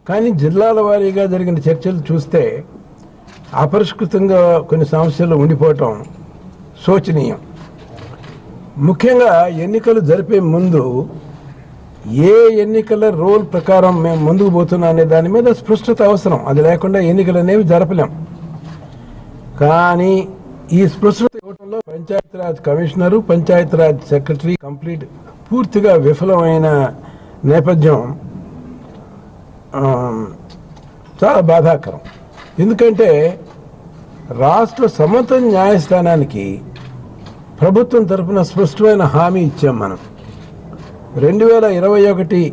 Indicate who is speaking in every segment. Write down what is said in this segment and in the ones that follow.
Speaker 1: కానీ జిల్లాల వారీగా జరిగిన చర్చలు చూస్తే అపరిష్కృతంగా కొన్ని సమస్యలు ఉండిపోవటం శోచనీయం ముఖ్యంగా ఎన్నికలు జరిపే ముందు ఏ ఎన్నికల రూల్ ప్రకారం మేము ముందుకు పోతున్నాం అనే దాని మీద స్పష్టత అవసరం అది లేకుండా ఎన్నికలు అనేవి జరపలేం కానీ ఈ స్పృశత ఇవ్వడంలో Panchayati Raj commissioner Panchayati Raj secretary complete పూర్తిగా విఫలమైన నేపథ్యం ఆ, చాలా బాధాకరం ఎందుకంటే రాష్ట్ర సమత న్యాయస్థానానికి ప్రభుత్వం తరపున స్పష్టమైన హామీ ఇచ్చాం మనం రెండు వేల ఇరవై ఒకటి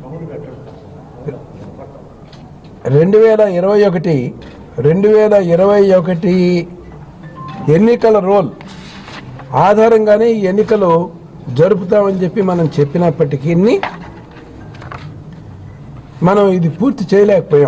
Speaker 1: రెండు వేల ఇరవై ఒకటి రెండు వేల ఇరవై ఒకటి ఎన్నికల రోల్ ఆధారంగానే ఈ ఎన్నికలు జరుపుతామని చెప్పి మనం చెప్పినప్పటికీ మనం ఇది పూర్తి చేయలేకపోయాం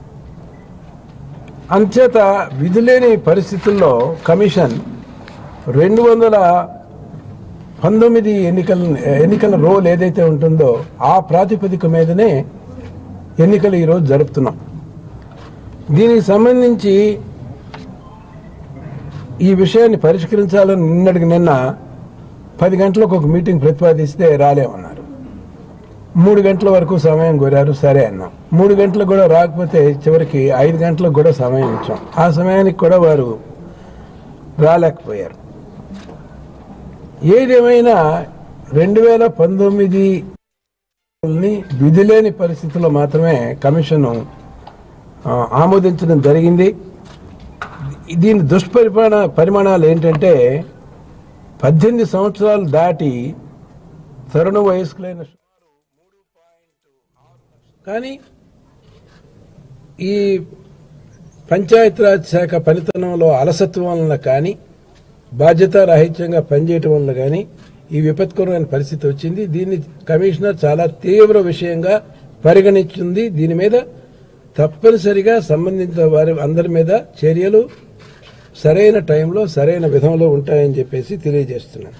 Speaker 1: అంచేత విధులేని పరిస్థితుల్లో కమిషన్ రెండు వందల పంతొమ్మిది ఎన్నికల ఎన్నికల రోల్ ఏదైతే ఉంటుందో ఆ ప్రాతిపదిక మీదనే ఎన్నికలు ఈరోజు జరుపుతున్నాం దీనికి సంబంధించి ఈ విషయాన్ని పరిష్కరించాలని నిన్నటికి నిన్న పది గంటలకు ఒక మీటింగ్ ప్రతిపాదిస్తే రాలేమన్నారు మూడు గంటల వరకు సమయం కోరారు సరే అన్నాం మూడు గంటలకు కూడా రాకపోతే చివరికి ఐదు గంటలకు కూడా సమయం ఇచ్చాం ఆ సమయానికి కూడా వారు రాలేకపోయారు ఏదేమైనా రెండు వేల పంతొమ్మిది విధిలేని పరిస్థితుల్లో మాత్రమే కమిషన్ ఆ, ఆమోదించడం జరిగింది దీని దుష్పరిమాణ పరిమాణాలు ఏంటంటే పద్దెనిమిది సంవత్సరాలు దాటి తరుణ వయస్కులైన కానీ ఈ పంచాయతీరాజ్ శాఖ పనితనంలో అలసత్వం వలన కానీ బాధ్యతారాహిత్యంగా పనిచేయటం వలన కానీ ఈ విపత్కరమైన పరిస్థితి వచ్చింది దీన్ని కమిషనర్ చాలా తీవ్ర విషయంగా పరిగణించింది దీని మీద తప్పనిసరిగా సంబంధిత వారి అందరి మీద చర్యలు సరైన టైంలో సరైన విధంలో ఉంటాయని చెప్పేసి తెలియజేస్తున్నాను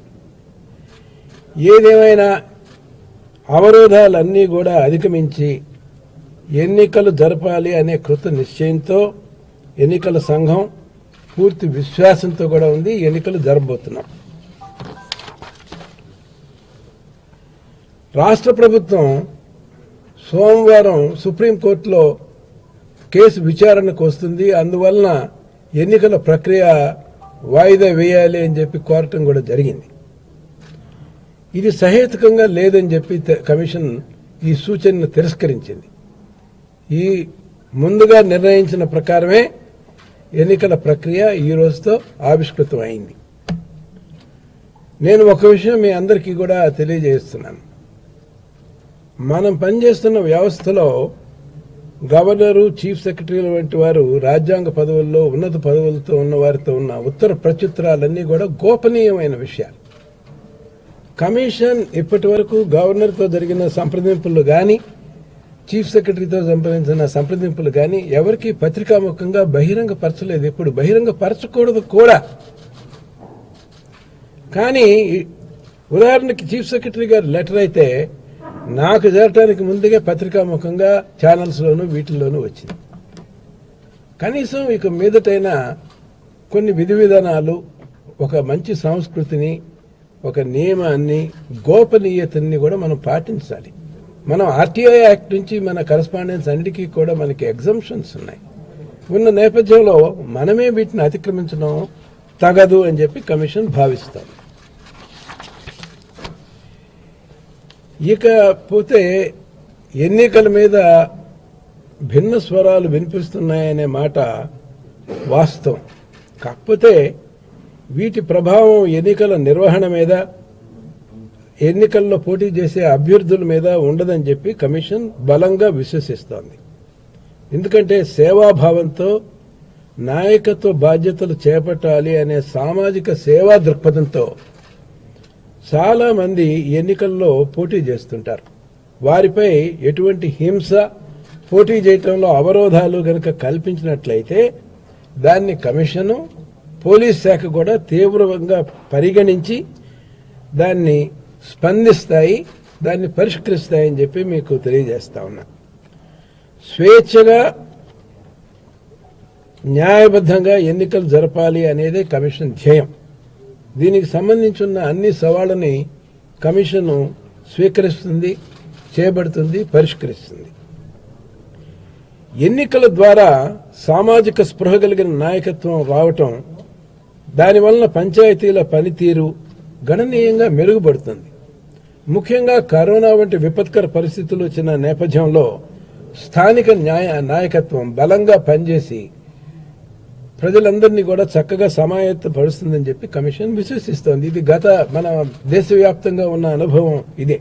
Speaker 1: ఏదేమైనా అవరోధాలన్నీ కూడా అధిగమించి ఎన్నికలు జరపాలి అనే కృత నిశ్చయంతో ఎన్నికల సంఘం పూర్తి విశ్వాసంతో కూడా ఉంది ఎన్నికలు జరపబోతున్నాం రాష్ట్ర ప్రభుత్వం సోమవారం సుప్రీంకోర్టులో కేసు విచారణకు వస్తుంది అందువలన ఎన్నికల ప్రక్రియ వాయిదా వేయాలి అని చెప్పి కోరటం కూడా జరిగింది ఇది సహేతుకంగా లేదని చెప్పి తె- కమిషన్ ఈ సూచనను తిరస్కరించింది ఈ ముందుగా నిర్ణయించిన ప్రకారమే ఎన్నికల ప్రక్రియ ఈ రోజుతో ఆవిష్కృతం అయింది నేను ఒక విషయం మీ అందరికీ కూడా తెలియజేస్తున్నాను మనం పనిచేస్తున్న వ్యవస్థలో గవర్నరు చీఫ్ సెక్రటరీలు వంటి వారు రాజ్యాంగ పదవుల్లో ఉన్నత పదవులతో ఉన్న వారితో ఉన్న ఉత్తర ప్రత్యుత్తరాలన్నీ కూడా గోపనీయమైన విషయాలు కమిషన్ ఇప్పటి వరకు గవర్నర్తో జరిగిన సంప్రదింపులు కానీ చీఫ్ సెక్రటరీతో సంప్రదించిన సంప్రదింపులు కానీ ఎవరికి పత్రికాముఖంగా బహిరంగపరచలేదు ఇప్పుడు బహిరంగపరచకూడదు కూడా కానీ ఉదాహరణకి చీఫ్ సెక్రటరీ గారి లెటర్ అయితే నాకు చేరటానికి ముందుగా పత్రికాముఖంగా ఛానల్స్లోనూ వీటిల్లోనూ వచ్చింది కనీసం ఇక మీదటైనా కొన్ని విధి విధానాలు ఒక మంచి సంస్కృతిని ఒక నియమాన్ని గోపనీయతని కూడా మనం పాటించాలి మనం ఆర్టీఐ యాక్ట్ నుంచి మన కరస్పాండెన్స్ అన్నిటికీ కూడా మనకి ఎగ్జంప్షన్స్ ఉన్నాయి ఉన్న నేపథ్యంలో మనమే వీటిని అతిక్రమించడం తగదు అని చెప్పి కమిషన్ భావిస్తాం ఇకపోతే ఎన్నికల మీద భిన్న స్వరాలు వినిపిస్తున్నాయనే మాట వాస్తవం కాకపోతే వీటి ప్రభావం ఎన్నికల నిర్వహణ మీద ఎన్నికల్లో పోటీ చేసే అభ్యర్థుల మీద ఉండదని చెప్పి కమిషన్ బలంగా విశ్వసిస్తోంది ఎందుకంటే సేవాభావంతో నాయకత్వ బాధ్యతలు చేపట్టాలి అనే సామాజిక సేవా దృక్పథంతో చాలా మంది ఎన్నికల్లో పోటీ చేస్తుంటారు వారిపై ఎటువంటి హింస పోటీ చేయటంలో అవరోధాలు గనుక కల్పించినట్లయితే దాన్ని కమిషను పోలీస్ శాఖ కూడా తీవ్రంగా పరిగణించి దాన్ని స్పందిస్తాయి దాన్ని పరిష్కరిస్తాయని చెప్పి మీకు తెలియజేస్తా ఉన్నా స్వేచ్ఛగా న్యాయబద్ధంగా ఎన్నికలు జరపాలి అనేదే కమిషన్ ధ్యేయం దీనికి సంబంధించిన అన్ని సవాళ్ళని కమిషన్ స్వీకరిస్తుంది చేపడుతుంది పరిష్కరిస్తుంది ఎన్నికల ద్వారా సామాజిక స్పృహ కలిగిన నాయకత్వం రావటం దానివలన పంచాయతీల పనితీరు గణనీయంగా మెరుగుపడుతుంది ముఖ్యంగా కరోనా వంటి విపత్కర పరిస్థితులు వచ్చిన నేపథ్యంలో స్థానిక న్యాయ నాయకత్వం బలంగా పనిచేసి ప్రజలందరినీ కూడా చక్కగా సమాయత్తపరుస్తుందని చెప్పి కమిషన్ విశ్వసిస్తోంది ఇది గత మన దేశవ్యాప్తంగా ఉన్న అనుభవం ఇదే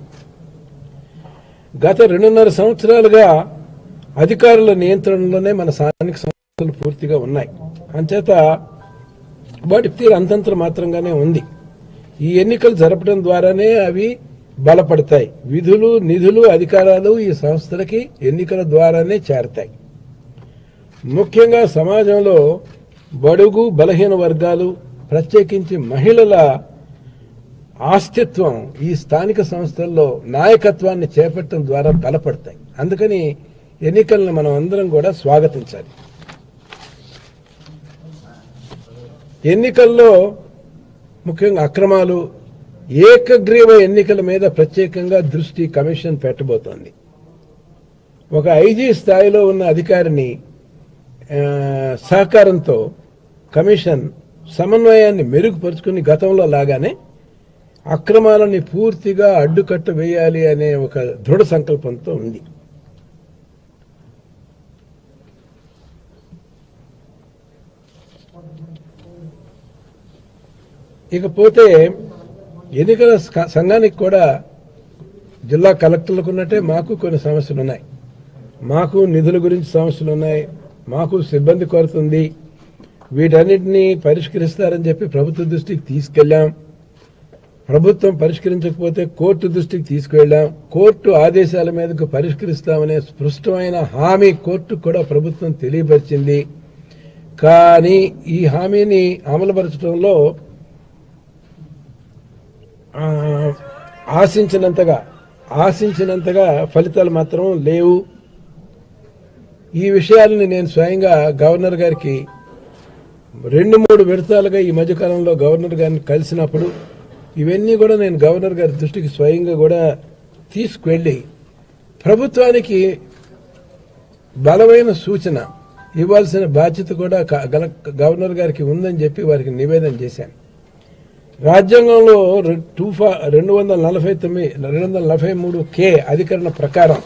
Speaker 1: గత రెండున్నర సంవత్సరాలుగా అధికారుల నియంత్రణలోనే మన స్థానిక సంస్థలు పూర్తిగా ఉన్నాయి అంచేత వాటి తీరు అంతంత మాత్రంగానే ఉంది ఈ ఎన్నికలు జరపడం ద్వారానే అవి బలపడతాయి విధులు నిధులు అధికారాలు ఈ సంస్థలకి ఎన్నికల ద్వారానే చేరతాయి ముఖ్యంగా సమాజంలో బడుగు బలహీన వర్గాలు ప్రత్యేకించి మహిళల ఆస్తిత్వం ఈ స్థానిక సంస్థల్లో నాయకత్వాన్ని చేపట్టడం ద్వారా బలపడతాయి అందుకని ఎన్నికలను మనం అందరం కూడా స్వాగతించాలి ఎన్నికల్లో ముఖ్యంగా అక్రమాలు ఏకగ్రీవ ఎన్నికల మీద ప్రత్యేకంగా దృష్టి కమిషన్ పెట్టబోతోంది ఒక ఐజీ స్థాయిలో ఉన్న అధికారిని ఆ, సహకారంతో కమిషన్ సమన్వయాన్ని మెరుగుపరుచుకుని గతంలో లాగానే అక్రమాలని పూర్తిగా అడ్డుకట్ట వేయాలి అనే ఒక దృఢ సంకల్పంతో ఉంది ఇకపోతే ఎన్నికల స- సంఘానికి కూడా జిల్లా కలెక్టర్లకు ఉన్నట్టే మాకు కొన్ని సమస్యలు ఉన్నాయి మాకు నిధుల గురించి సమస్యలు ఉన్నాయి మాకు సిబ్బంది కొరత ఉంది వీటన్నిటినీ పరిష్కరిస్తారని చెప్పి ప్రభుత్వ దృష్టికి తీసుకెళ్ళాం ప్రభుత్వం పరిష్కరించకపోతే కోర్టు దృష్టికి తీసుకువెళ్ళాం కోర్టు ఆదేశాల మీదకు పరిష్కరిస్తామనే స్పష్టమైన హామీ కోర్టుకు కూడా ప్రభుత్వం తెలియపరిచింది కానీ ఈ హామీని అమలుపరచడంలో ఆ, ఆశించినంతగా ఆశించినంతగా ఫలితాలు మాత్రం లేవు ఈ విషయాలని నేను స్వయంగా గవర్నర్ గారికి రెండు మూడు విడతలుగా ఈ మధ్యకాలంలో గవర్నర్ గారిని కలిసినప్పుడు ఇవన్నీ కూడా నేను గవర్నర్ గారి దృష్టికి స్వయంగా కూడా తీసుకువెళ్ళి ప్రభుత్వానికి బలమైన సూచన ఇవ్వాల్సిన బాధ్యత కూడా క- గల- గవర్నర్ గారికి ఉందని చెప్పి వారికి నివేదన చేశాను రాజ్యాంగంలో రె- టూ ఫా రెండు వందల నలభై తొమ్మిది రెండు వందల నలభై మూడు కే అధికరణ ప్రకారం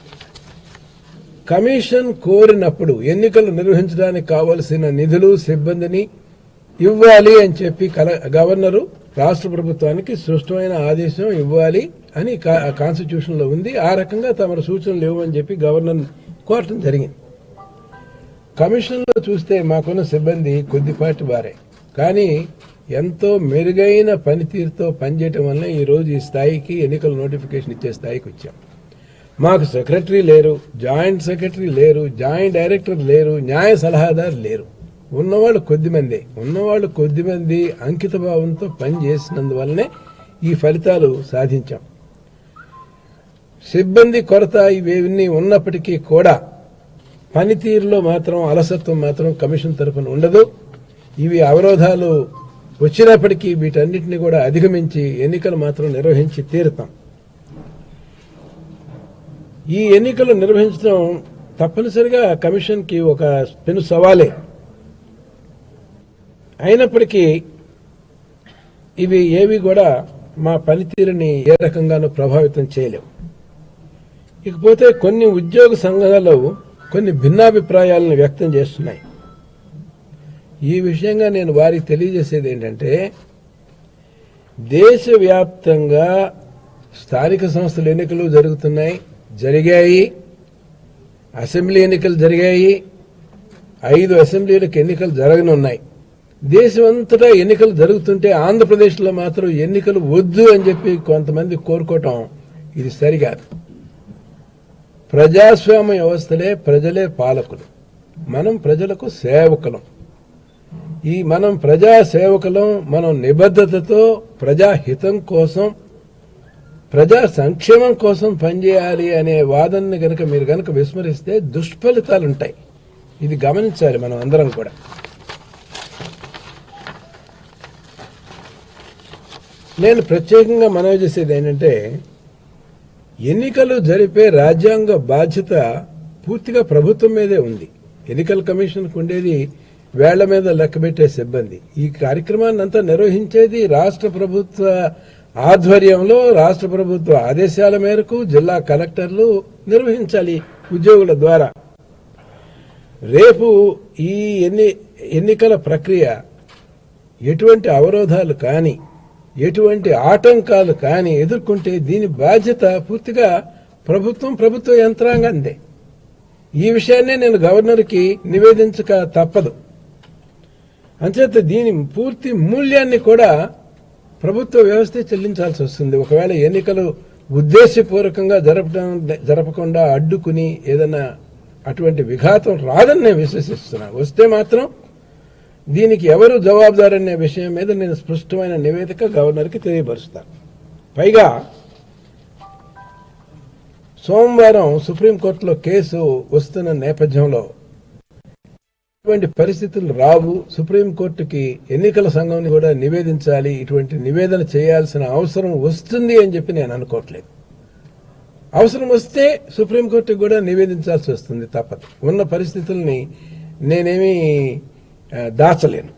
Speaker 1: కమిషన్ కోరినప్పుడు ఎన్నికలు నిర్వహించడానికి కావలసిన నిధులు సిబ్బందిని ఇవ్వాలి అని చెప్పి కల గవర్నరు రాష్ట్ర ప్రభుత్వానికి స్పష్టమైన ఆదేశం ఇవ్వాలి అని కా- కాన్స్టిట్యూషన్లో ఉంది ఆ రకంగా తమ సూచనలు ఇవ్వమని చెప్పి గవర్నర్ కోరటం జరిగింది కమిషన్లో చూస్తే మాకున్న సిబ్బంది కొద్దిపాటి వారే కానీ ఎంతో మెరుగైన పనితీరుతో పనిచేయటం వల్ల ఈ రోజు ఈ స్థాయికి ఎన్నికల నోటిఫికేషన్ ఇచ్చే స్థాయికి వచ్చాం మాకు సెక్రటరీ లేరు జాయింట్ సెక్రటరీ లేరు జాయింట్ డైరెక్టర్ లేరు న్యాయ సలహాదారు లేరు ఉన్నవాళ్ళు కొద్దిమంది ఉన్నవాళ్ళు కొద్దిమంది అంకిత భావంతో పనిచేసినందువల్లనే ఈ ఫలితాలు సాధించాం సిబ్బంది కొరత ఇవేవన్నీ ఉన్నప్పటికీ కూడా పనితీరులో మాత్రం అలసత్వం మాత్రం కమిషన్ తరఫున ఉండదు ఇవి అవరోధాలు వచ్చినప్పటికీ వీటన్నిటిని కూడా అధిగమించి ఎన్నికలు మాత్రం నిర్వహించి తీరుతాం ఈ ఎన్నికలు నిర్వహించడం తప్పనిసరిగా కమిషన్కి ఒక పెను సవాలే అయినప్పటికీ ఇవి ఏవి కూడా మా పనితీరుని ఏ రకంగానూ ప్రభావితం చేయలేవు ఇకపోతే కొన్ని ఉద్యోగ సంఘాలు కొన్ని భిన్నాభిప్రాయాలను వ్యక్తం చేస్తున్నాయి ఈ విషయంగా నేను వారికి తెలియజేసేది ఏంటంటే దేశవ్యాప్తంగా స్థానిక సంస్థల ఎన్నికలు జరుగుతున్నాయి జరిగాయి అసెంబ్లీ ఎన్నికలు జరిగాయి ఐదు అసెంబ్లీలకు ఎన్నికలు జరగనున్నాయి దేశమంతటా ఎన్నికలు జరుగుతుంటే ఆంధ్రప్రదేశ్లో మాత్రం ఎన్నికలు వద్దు అని చెప్పి కొంతమంది కోరుకోవటం ఇది సరికాదు ప్రజాస్వామ్య వ్యవస్థలే ప్రజలే పాలకులు మనం ప్రజలకు సేవకులం ఈ మనం ప్రజా సేవకులం మనం నిబద్ధతతో ప్రజాహితం కోసం ప్రజా సంక్షేమం కోసం పనిచేయాలి అనే వాదనని గనుక మీరు గనుక విస్మరిస్తే దుష్ఫలితాలు ఉంటాయి ఇది గమనించాలి మనం అందరం కూడా నేను ప్రత్యేకంగా మనవి చేసేది ఏంటంటే ఎన్నికలు జరిపే రాజ్యాంగ బాధ్యత పూర్తిగా ప్రభుత్వం మీదే ఉంది ఎన్నికల కమిషన్కు ఉండేది వేళ్ల మీద లెక్కబెట్టే సిబ్బంది ఈ కార్యక్రమాన్ని అంతా నిర్వహించేది రాష్ట్ర ప్రభుత్వ ఆధ్వర్యంలో రాష్ట్ర ప్రభుత్వ ఆదేశాల మేరకు జిల్లా కలెక్టర్లు నిర్వహించాలి ఉద్యోగుల ద్వారా రేపు ఈ ఎన్ని ఎన్నికల ప్రక్రియ ఎటువంటి అవరోధాలు కానీ ఎటువంటి ఆటంకాలు కానీ ఎదుర్కొంటే దీని బాధ్యత పూర్తిగా ప్రభుత్వం ప్రభుత్వ యంత్రాంగందే ఈ విషయాన్నే నేను గవర్నర్కి నివేదించక తప్పదు అంచేత దీని పూర్తి మూల్యాన్ని కూడా ప్రభుత్వ వ్యవస్థే చెల్లించాల్సి వస్తుంది ఒకవేళ ఎన్నికలు ఉద్దేశపూర్వకంగా జరపడం జరపకుండా అడ్డుకుని ఏదైనా అటువంటి విఘాతం రాదని నేను విశ్వసిస్తున్నా వస్తే మాత్రం దీనికి ఎవరు జవాబుదారనే విషయం మీద నేను స్పష్టమైన నివేదిక గవర్నర్కి తెలియపరుస్తాను పైగా సోమవారం సుప్రీంకోర్టులో కేసు వస్తున్న నేపథ్యంలో ఇటువంటి పరిస్థితులు రావు సుప్రీంకోర్టుకి ఎన్నికల సంఘంని కూడా నివేదించాలి ఇటువంటి నివేదన చేయాల్సిన అవసరం వస్తుంది అని చెప్పి నేను అనుకోవట్లేదు అవసరం వస్తే సుప్రీంకోర్టుకి కూడా నివేదించాల్సి వస్తుంది తప్పదు ఉన్న పరిస్థితుల్ని నేనేమీ ఆ, దాచలేను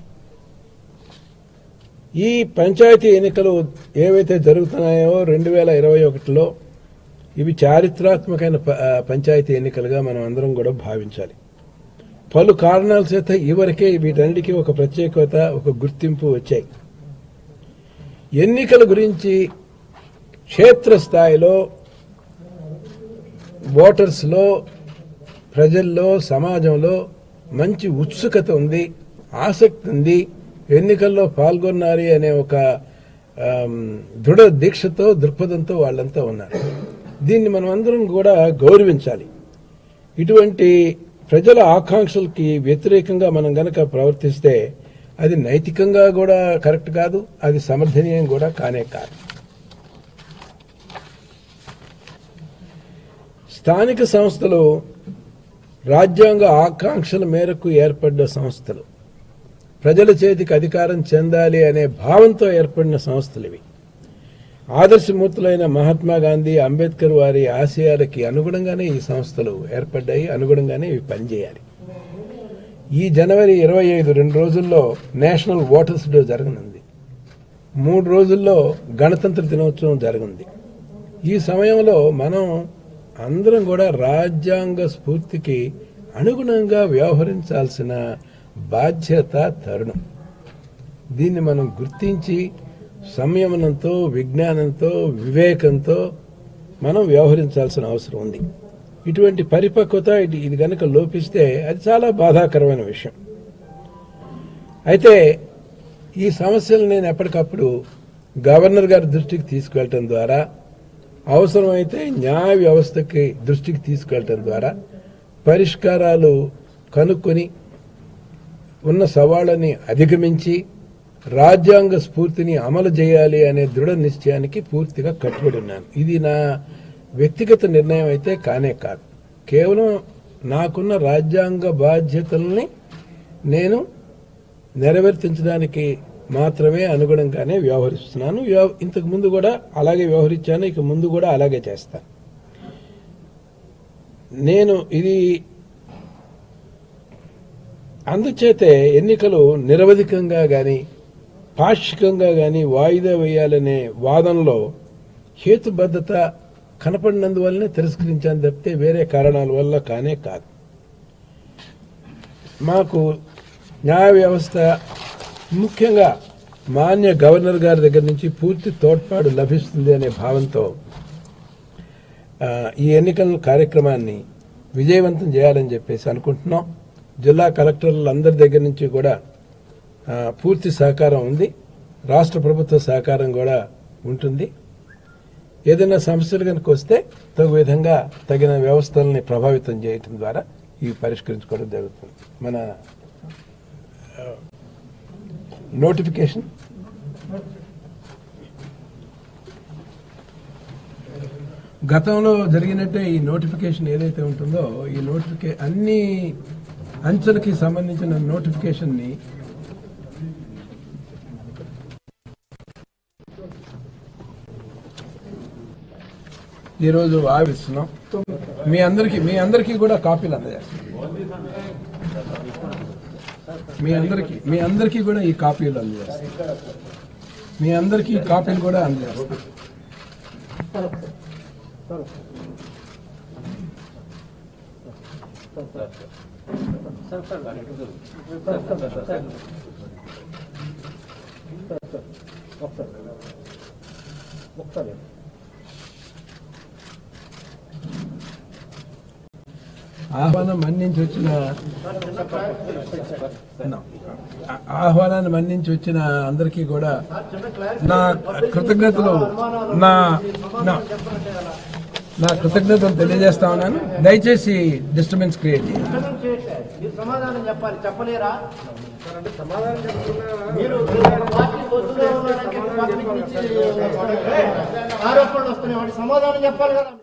Speaker 1: ఈ పంచాయతీ ఎన్నికలు ఏవైతే జరుగుతున్నాయో రెండు వేల ఇరవై ఒకటిలో ఇవి చారిత్రాత్మకమైన ప- ఆ, పంచాయతీ ఎన్నికలుగా మనం అందరం కూడా భావించాలి పలు కారణాల చేత ఇవరకే వీటన్నిటికీ ఒక ప్రత్యేకత ఒక గుర్తింపు వచ్చాయి ఎన్నికల గురించి క్షేత్రస్థాయిలో ఓటర్స్లో ప్రజల్లో సమాజంలో మంచి ఉత్సుకత ఉంది ఆసక్తి ఉంది ఎన్నికల్లో పాల్గొన్నారు అనే ఒక ఆమ్, దృఢ దీక్షతో దృక్పథంతో వాళ్ళంతా ఉన్నారు దీన్ని మనం అందరం కూడా గౌరవించాలి ఇటువంటి ప్రజల ఆకాంక్షలకి వ్యతిరేకంగా మనం గనక ప్రవర్తిస్తే అది నైతికంగా కూడా కరెక్ట్ కాదు అది సమర్థనీయం కూడా కానే కాదు స్థానిక సంస్థలు రాజ్యాంగ ఆకాంక్షల మేరకు ఏర్పడ్డ సంస్థలు ప్రజల చేతికి అధికారం చెందాలి అనే భావంతో ఏర్పడిన సంస్థలు ఇవి ఆదర్శమూర్తులైన మహాత్మా గాంధీ అంబేద్కర్ వారి ఆశయాలకి అనుగుణంగానే ఈ సంస్థలు ఏర్పడ్డాయి అనుగుణంగానే ఇవి పనిచేయాలి ఈ జనవరి ఇరవై ఐదు రెండు రోజుల్లో నేషనల్ ఓటర్స్ డే జరగనుంది మూడు రోజుల్లో గణతంత్ర దినోత్సవం జరగనుంది ఈ సమయంలో మనం అందరం కూడా రాజ్యాంగ స్ఫూర్తికి అనుగుణంగా వ్యవహరించాల్సిన బాధ్యత తరుణం దీన్ని మనం గుర్తించి సంయమనంతో విజ్ఞానంతో వివేకంతో మనం వ్యవహరించాల్సిన అవసరం ఉంది ఇటువంటి పరిపక్వత ఇది ఇది కనుక లోపిస్తే అది చాలా బాధాకరమైన విషయం అయితే ఈ సమస్యలు నేను ఎప్పటికప్పుడు గవర్నర్ గారి దృష్టికి తీసుకెళ్ళటం ద్వారా అవసరమైతే న్యాయ వ్యవస్థకి దృష్టికి తీసుకెళ్ళటం ద్వారా పరిష్కారాలు కనుక్కొని ఉన్న సవాళ్ళని అధిగమించి రాజ్యాంగ స్ఫూర్తిని అమలు చేయాలి అనే దృఢ నిశ్చయానికి పూర్తిగా కట్టుబడి ఉన్నాను ఇది నా వ్యక్తిగత నిర్ణయం అయితే కానే కాదు కేవలం నాకున్న రాజ్యాంగ బాధ్యతల్ని నేను నెరవేర్తించడానికి మాత్రమే అనుగుణంగానే వ్యవహరిస్తున్నాను వ్యవ- ఇంతకు ముందు కూడా అలాగే వ్యవహరించాను ఇక ముందు కూడా అలాగే చేస్తాను నేను ఇది అందుచేతే ఎన్నికలు నిరవధికంగా గాని పాక్షికంగా గాని వాయిదా వేయాలనే వాదనలో హేతుబద్ధత కనపడినందువల్లనే తిరస్కరించాను తప్పితే వేరే కారణాల వల్ల కానే కాదు మాకు న్యాయ వ్యవస్థ ముఖ్యంగా మాన్య గవర్నర్ గారి దగ్గర నుంచి పూర్తి తోడ్పాటు లభిస్తుంది అనే భావంతో ఆ, ఈ ఎన్నికల కార్యక్రమాన్ని విజయవంతం చేయాలని చెప్పేసి అనుకుంటున్నాం జిల్లా కలెక్టర్లందరి దగ్గర నుంచి కూడా ఆ, పూర్తి సహకారం ఉంది రాష్ట్ర ప్రభుత్వ సహకారం కూడా ఉంటుంది ఏదైనా సమస్యలు కనుక వస్తే తగు విధంగా తగిన వ్యవస్థల్ని ప్రభావితం చేయటం ద్వారా ఇవి పరిష్కరించుకోవడం జరుగుతుంది మన నోటిఫికేషన్ గతంలో జరిగినట్టే ఈ నోటిఫికేషన్ ఏదైతే ఉంటుందో ఈ నోటిఫికే అన్ని అంచెలకి సంబంధించిన నోటిఫికేషన్ని ఈరోజు ఆవిస్తున్నాం మీ అందరికి మీ అందరికీ కూడా కాపీలు అందజేస్తాం మీ అందరికి మీ అందరికీ కూడా ఈ కాపీలు అందజేస్తాం మీ అందరికీ ఈ కాపీలు కూడా అందజేస్తాం ఆహ్వానం మన్నించి వచ్చిన నా- ఆ- ఆహ్వానాన్ని మన్నించి వచ్చిన అందరికీ కూడా నా కృతజ్ఞతలు నా నా నా కృతజ్ఞతలు తెలియజేస్తా ఉన్నాను దయచేసి డిస్టర్బెన్స్ క్రియేట్ చేయండి
Speaker 2: మీరు సమాధానం చెప్పాలి చెప్పలేరా మీరు పార్టీ పొత్తులో ఉన్నారంటే పార్టీ గురించి ఆరోపణలు వస్తున్నాయి వాటి సమాధానం చెప్పాలి కదా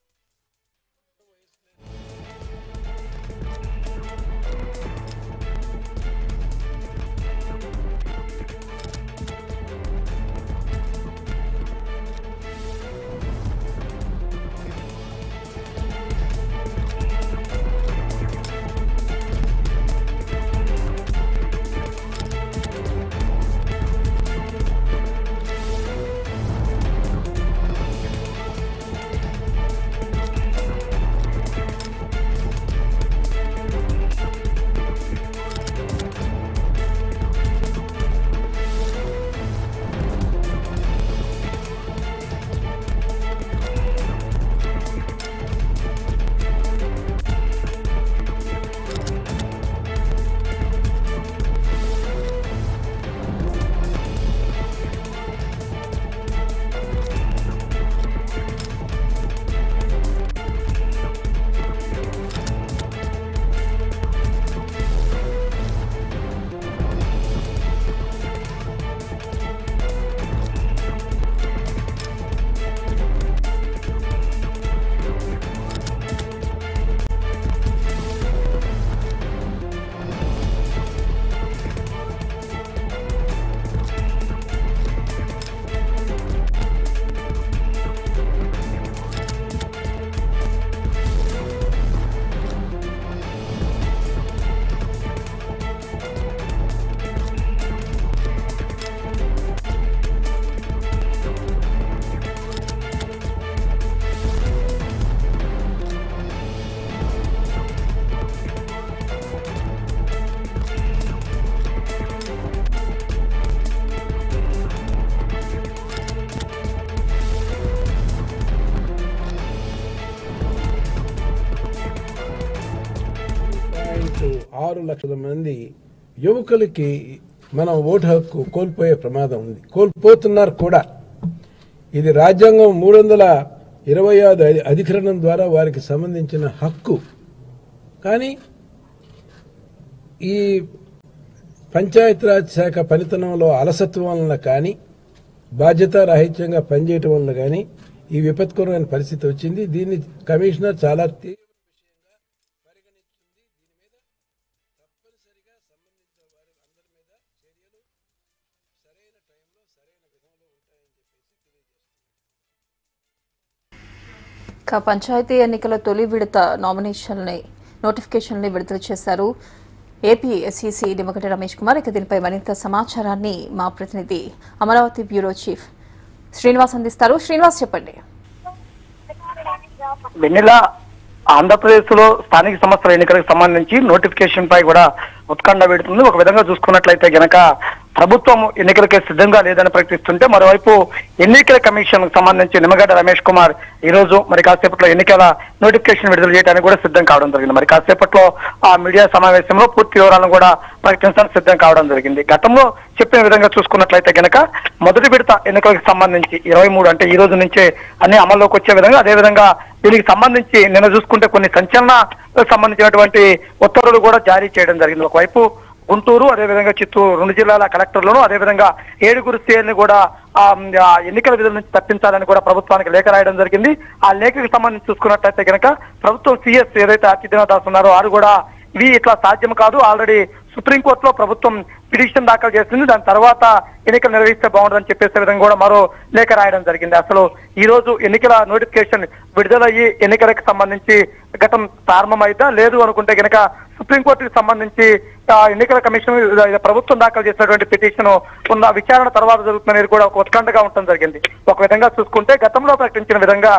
Speaker 1: పాయింట్ ఆరు లక్షల మంది యువకులకి మనం ఓటు హక్కు కోల్పోయే ప్రమాదం ఉంది కోల్పోతున్నారు కూడా ఇది రాజ్యాంగం మూడు వందల ఇరవై ఐదు అధి- అధికరణం ద్వారా వారికి సంబంధించిన హక్కు కానీ ఈ పంచాయతీరాజ్ శాఖ పనితనంలో అలసత్వం వలన కానీ బాధ్యతారాహిత్యంగా పనిచేయటం వలన కానీ ఈ విపత్కరమైన పరిస్థితి వచ్చింది దీన్ని కమిషనర్ చాలా తీ-
Speaker 3: ఇక పంచాయతీ ఎన్నికల తొలి విడత నామినేషన్ని నోటిఫికేషన్ని విడుదల చేశారు ఏపీ ఎస్ఈసీ నిమ్మగడ్డ రమేష్ కుమార్ ఇక దీనిపై మరింత సమాచారాన్ని మా ప్రతినిధి అమరావతి బ్యూరో చీఫ్ శ్రీనివాస్ అందిస్తారు శ్రీనివాస్ చెప్పండి
Speaker 4: వెన్నెల ఆంధ్రప్రదేశ్ లో స్థానిక సంస్థల ఎన్నికలకు సంబంధించి నోటిఫికేషన్ పై కూడా ఉత్కంఠ పెడుతుంది ఒక విధంగా చూసుకున్నట్లయితే గనక ప్రభుత్వం ఎన్నికలకే సిద్ధంగా లేదని ప్రకటిస్తుంటే మరోవైపు ఎన్నికల కమిషన్ కు సంబంధించి నిమ్మగడ్డ రమేష్ కుమార్ ఈ రోజు మరి కాసేపట్లో ఎన్నికల నోటిఫికేషన్ విడుదల చేయడానికి కూడా సిద్ధం కావడం జరిగింది మరి కాసేపట్లో ఆ మీడియా సమావేశంలో పూర్తి వివరాలను కూడా ప్రకటించడానికి సిద్ధం కావడం జరిగింది గతంలో చెప్పిన విధంగా చూసుకున్నట్లయితే గనక మొదటి విడత ఎన్నికలకు సంబంధించి ఇరవై మూడు అంటే ఈ రోజు నుంచే అన్ని అమల్లోకి వచ్చే విధంగా అదే విధంగా దీనికి సంబంధించి నిన్న చూసుకుంటే కొన్ని సంచలన సంబంధించినటువంటి ఉత్తర్వులు కూడా జారీ చేయడం జరిగింది ఒకవైపు గుంటూరు అదేవిధంగా చిత్తూరు రెండు జిల్లాల కలెక్టర్లను అదేవిధంగా ఏడుగురు సీఎల్ని కూడా ఆ, ఆ ఎన్నికల విధుల నుంచి తప్పించాలని కూడా ప్రభుత్వానికి లేఖ రాయడం జరిగింది ఆ లేఖకు సంబంధించి చూసుకున్నట్లయితే కనుక ప్రభుత్వం సీఎస్ ఏదైతే అచ్యుతనాథ్ దాస్ ఉన్నారో వారు కూడా ఇవి ఇట్లా సాధ్యం కాదు ఆల్రెడీ సుప్రీంకోర్టులో ప్రభుత్వం పిటిషన్ దాఖలు చేసింది దాని తర్వాత ఎన్నికలు నిర్వహిస్తే బాగుంటుందని చెప్పేసే విధంగా కూడా మరో లేఖ రాయడం జరిగింది అసలు ఈ రోజు ఎన్నికల నోటిఫికేషన్ విడుదలయ్యి ఎన్నికలకు సంబంధించి ఘటన ప్రారంభమైతే లేదు అనుకుంటే గనక సుప్రీంకోర్టుకి సంబంధించి ఆ, ఎన్నికల కమిషన్ ఇది ప్రభుత్వం దాఖలు చేసినటువంటి పిటిషన్ ఉన్న విచారణ తర్వాత జరుగుతుందనేది కూడా ఒక ఉత్కంఠగా ఉండటం జరిగింది ఒక విధంగా చూసుకుంటే గతంలో ప్రకటించిన విధంగా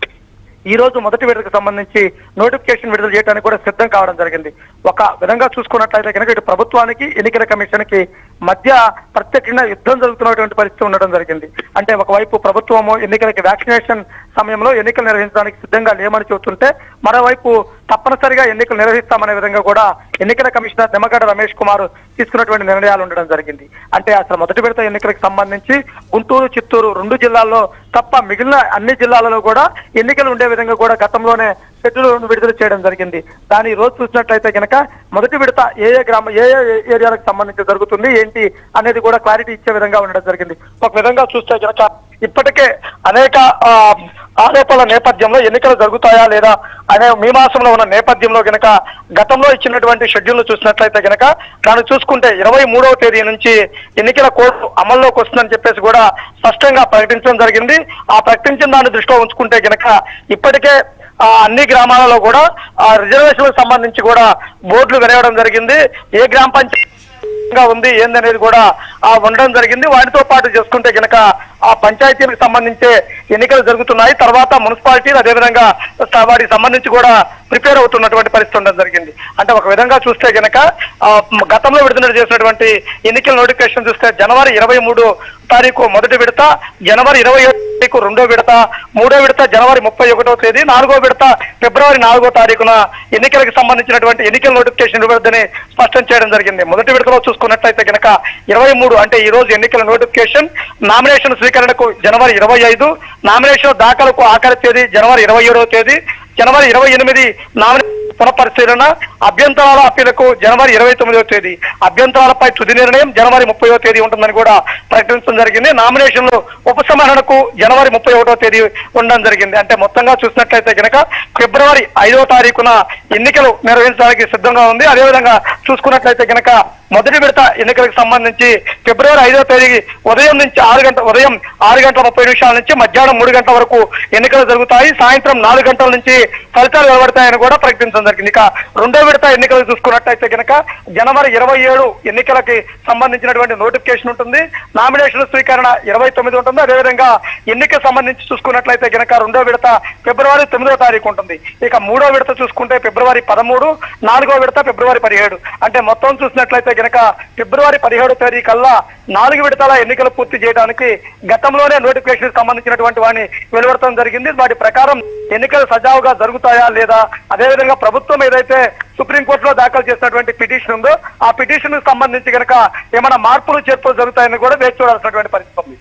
Speaker 4: ఈ రోజు మొదటి విడతకు సంబంధించి నోటిఫికేషన్ విడుదల చేయడానికి కూడా సిద్ధం కావడం జరిగింది ఒక విధంగా చూసుకున్నట్లయితే కనుక ఇటు ప్రభుత్వానికి ఎన్నికల కమిషన్ కి మధ్య ప్రత్యక్షంగా యుద్ధం జరుగుతున్నటువంటి పరిస్థితి ఉండడం జరిగింది అంటే ఒకవైపు ప్రభుత్వము ఎన్నికలకి వ్యాక్సినేషన్ సమయంలో ఎన్నికలు నిర్వహించడానికి సిద్ధంగా లేమని చెబుతుంటే మరోవైపు తప్పనిసరిగా ఎన్నికలు నిర్వహిస్తామనే విధంగా కూడా ఎన్నికల కమిషనర్ నిమ్మగడ్డ రమేష్ కుమార్ తీసుకున్నటువంటి నిర్ణయాలు ఉండడం జరిగింది అంటే అసలు మొదటి విడత ఎన్నికలకు సంబంధించి గుంటూరు చిత్తూరు రెండు జిల్లాల్లో తప్ప మిగిలిన అన్ని జిల్లాలలో కూడా ఎన్నికలు ఉండే విధంగా కూడా గతంలోనే షెడ్యూల్ విడుదల చేయడం జరిగింది దాని ఈ రోజు చూసినట్లయితే కనుక మొదటి విడత ఏ ఏ గ్రామ ఏ ఏ ఏరియాలకు సంబంధించి జరుగుతుంది ఏంటి అనేది కూడా క్లారిటీ ఇచ్చే విధంగా ఉండడం జరిగింది ఒక విధంగా చూస్తే కనుక ఇప్పటికే అనేక ఆ, ఆరోపణల నేపథ్యంలో ఎన్నికలు జరుగుతాయా లేదా అనే మీమాసంలో ఉన్న నేపథ్యంలో గనక గతంలో ఇచ్చినటువంటి షెడ్యూల్ చూసినట్లయితే గనక దాన్ని చూసుకుంటే ఇరవై మూడవ తేదీ నుంచి ఎన్నికల కోడ్ అమల్లోకి వస్తుందని చెప్పేసి కూడా స్పష్టంగా ప్రకటించడం జరిగింది ఆ ప్రకటించిన దాన్ని దృష్టిలో ఉంచుకుంటే గనక ఇప్పటికే ఆ అన్ని గ్రామాలలో కూడా ఆ రిజర్వేషన్లకు సంబంధించి కూడా బోర్డులు వెలవడం జరిగింది ఏ గ్రామ పంచాయతీ గా ఉంది ఏందనేది కూడా ఆ ఉండడం జరిగింది వాటితో పాటు చేసుకుంటే గనక ఆ పంచాయతీలకు సంబంధించే ఎన్నికలు జరుగుతున్నాయి తర్వాత మున్సిపాలిటీలు అదేవిధంగా స- వాటికి సంబంధించి కూడా ప్రిపేర్ అవుతున్నటువంటి పరిస్థితి ఉండడం జరిగింది అంటే ఒక విధంగా చూస్తే గనక ఆ, మ- గతంలో విడుదల చేసినటువంటి ఎన్నికల నోటిఫికేషన్ చూస్తే జనవరి ఇరవై మూడు తారీఖు మొదటి విడత జనవరి ఇరవై తారీఖు రెండో విడత మూడో విడత జనవరి ముప్పై ఒకటో తేదీ నాలుగో విడత ఫిబ్రవరి నాలుగో తారీఖున ఎన్నికలకు సంబంధించినటువంటి ఎన్నికల నోటిఫికేషన్ ఇవ్వద్దని స్పష్టం చేయడం జరిగింది మొదటి విడతలో చూసుకున్నట్లయితే కనుక ఇరవై మూడు అంటే ఈ రోజు ఎన్నికల నోటిఫికేషన్ నామినేషన్ స్వీకరణకు జనవరి ఇరవై ఐదు నామినేషన్ దాఖలకు ఆఖరి తేదీ జనవరి ఇరవై ఏడవ తేదీ జనవరి ఇరవై ఎనిమిది నామినేషన్ పునఃపరిశీలన అభ్యంతరాల అప్పీలకు జనవరి ఇరవై తొమ్మిదవ తేదీ అభ్యంతరాలపై తుది నిర్ణయం జనవరి ముప్పైవ తేదీ ఉంటుందని కూడా ప్రకటించడం జరిగింది నామినేషన్లు ఉపసంహరణకు జనవరి ముప్పై ఒకటో తేదీ ఉండడం జరిగింది అంటే మొత్తంగా చూసినట్లయితే కనుక ఫిబ్రవరి ఐదవ తారీఖున ఎన్నికలు నిర్వహించడానికి సిద్ధంగా ఉంది అదేవిధంగా చూసుకున్నట్లయితే కనుక మొదటి విడత ఎన్నికలకు సంబంధించి ఫిబ్రవరి ఐదవ తేదీ ఉదయం నుంచి ఆరు గంటల ఉదయం ఆరు గంటల ముప్పై నిమిషాల నుంచి మధ్యాహ్నం మూడు గంటల వరకు ఎన్నికలు జరుగుతాయి సాయంత్రం నాలుగు గంటల నుంచి ఫలితాలు వెలువడతాయని కూడా ప్రకటించడం జరిగింది ఇక రెండో విడత ఎన్నికలు చూసుకున్నట్లయితే కనుక జనవరి ఇరవై ఏడు ఎన్నికలకి సంబంధించినటువంటి నోటిఫికేషన్ ఉంటుంది నామినేషన్ స్వీకరణ ఇరవై తొమ్మిది ఉంటుంది అదేవిధంగా ఎన్నిక సంబంధించి చూసుకున్నట్లయితే కనుక రెండో విడత ఫిబ్రవరి తొమ్మిదో తారీఖు ఉంటుంది ఇక మూడో విడత చూసుకుంటే ఫిబ్రవరి పదమూడు నాలుగో విడత ఫిబ్రవరి పదిహేడు అంటే మొత్తం చూసినట్లయితే కనుక ఫిబ్రవరి పదిహేడు తేదీ కల్లా నాలుగు విడతల ఎన్నికలు పూర్తి చేయడానికి గతంలోనే నోటిఫికేషన్ సంబంధించినటువంటి వాడిని వెలువడటం జరిగింది వాటి ప్రకారం ఎన్నికలు సజావుగా జరుగుతాయా లేదా అదేవిధంగా ప్రభుత్వం ఏదైతే సుప్రీంకోర్టులో దాఖలు చేసినటువంటి పిటిషన్ ఉందో ఆ పిటిషన్ కు సంబంధించి కనుక ఏమైనా మార్పులు చేర్పులు జరుగుతాయని కూడా వేచి చూడాల్సినటువంటి పరిస్థితి ఉంది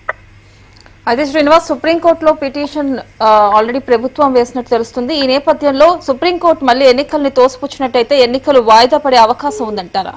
Speaker 3: అయితే శ్రీనివాస్ సుప్రీంకోర్టులో పిటిషన్ ఆ, ఆల్రెడీ ప్రభుత్వం వేసినట్టు తెలుస్తుంది ఈ నేపథ్యంలో సుప్రీంకోర్టు మళ్ళీ ఎన్నికల్ని తోసిపుచ్చినట్టయితే ఎన్నికలు వాయిదా పడే అవకాశం ఉందంటారా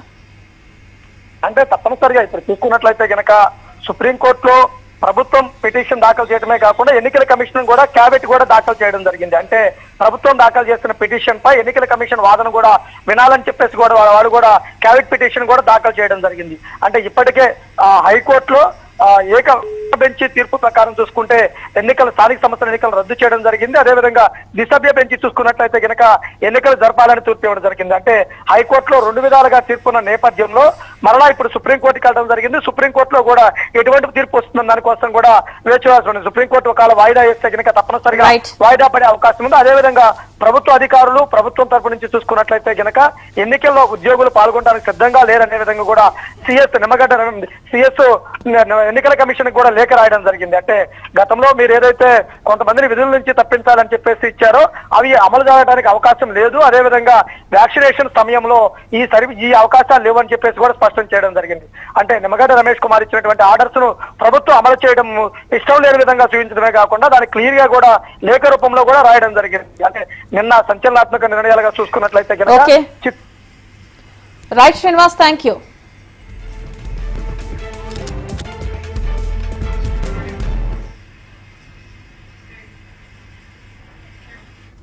Speaker 4: అంటే తప్పనిసరిగా ఇప్పుడు చూసుకున్నట్లయితే గనక సుప్రీంకోర్టులో ప్రభుత్వం పిటిషన్ దాఖలు చేయడమే కాకుండా ఎన్నికల కమిషన్ కూడా క్యాబినెట్ కూడా దాఖలు చేయడం జరిగింది అంటే ప్రభుత్వం దాఖలు చేసిన పిటిషన్ పై ఎన్నికల కమిషన్ వాదన కూడా వినాలని చెప్పేసి కూడా వాళ్ళ- వాళ్ళు కూడా క్యాబినెట్ పిటిషన్ కూడా దాఖలు చేయడం జరిగింది అంటే ఇప్పటికే ఆ, హైకోర్టులో ఆ, ఏక బెంచ్ తీర్పు ప్రకారం చూసుకుంటే ఎన్నికల స్థానిక సంస్థల ఎన్నికలు రద్దు చేయడం జరిగింది అదేవిధంగా దిసభ్య బెంచ్ చూసుకున్నట్లయితే గనక ఎన్నికలు జరపాలని తీర్పు ఇవ్వడం జరిగింది అంటే హైకోర్టులో రెండు విధాలుగా తీర్పున్న నేపథ్యంలో మరలా ఇప్పుడు సుప్రీంకోర్టుకి వెళ్ళడం జరిగింది సుప్రీంకోర్టులో కూడా ఎటువంటి తీర్పు వస్తుందని దానికోసం కూడా వేచి చూడాల్సి ఉంది సుప్రీంకోర్టు ఒకవేళ వాయిదా వేస్తే కనుక తప్పనిసరిగా
Speaker 3: Right.
Speaker 4: వాయిదా పడే అవకాశం ఉంది అదేవిధంగా ప్రభుత్వ అధికారులు ప్రభుత్వం తరపు నుంచి చూసుకున్నట్లయితే గనక ఎన్నికల్లో ఉద్యోగులు పాల్గొనడానికి సిద్ధంగా లేరనే విధంగా కూడా సిఎస్ నిమ్మగడ్డ సిఎస్ ఎన్నికల కమిషన్ కూడా లేఖ రాయడం జరిగింది అంటే గతంలో మీరు ఏదైతే కొంతమందిని విధుల నుంచి తప్పించాలని చెప్పేసి ఇచ్చారో అవి అమలు జరగడానికి అవకాశం లేదు అదేవిధంగా వ్యాక్సినేషన్ సమయంలో ఈ సర్వీ ఈ అవకాశాలు లేవని చెప్పేసి కూడా స్పష్టం చేయడం జరిగింది అంటే నిమ్మగడ్డ రమేష్ కుమార్ ఇచ్చినటువంటి ఆర్డర్స్ ను ప్రభుత్వం అమలు చేయడం ఇష్టం లేని విధంగా చూపించడమే కాకుండా దాన్ని క్లియర్ గా కూడా లేఖ రూపంలో కూడా రాయడం జరిగింది అంటే నిన్న సంచలనాత్మక నిర్ణయాలుగా చూసుకున్నట్లయితే కనుక
Speaker 3: Okay.
Speaker 4: చిత్-
Speaker 3: రైట్ శ్రీనివాస్ థ్యాంక్ యూ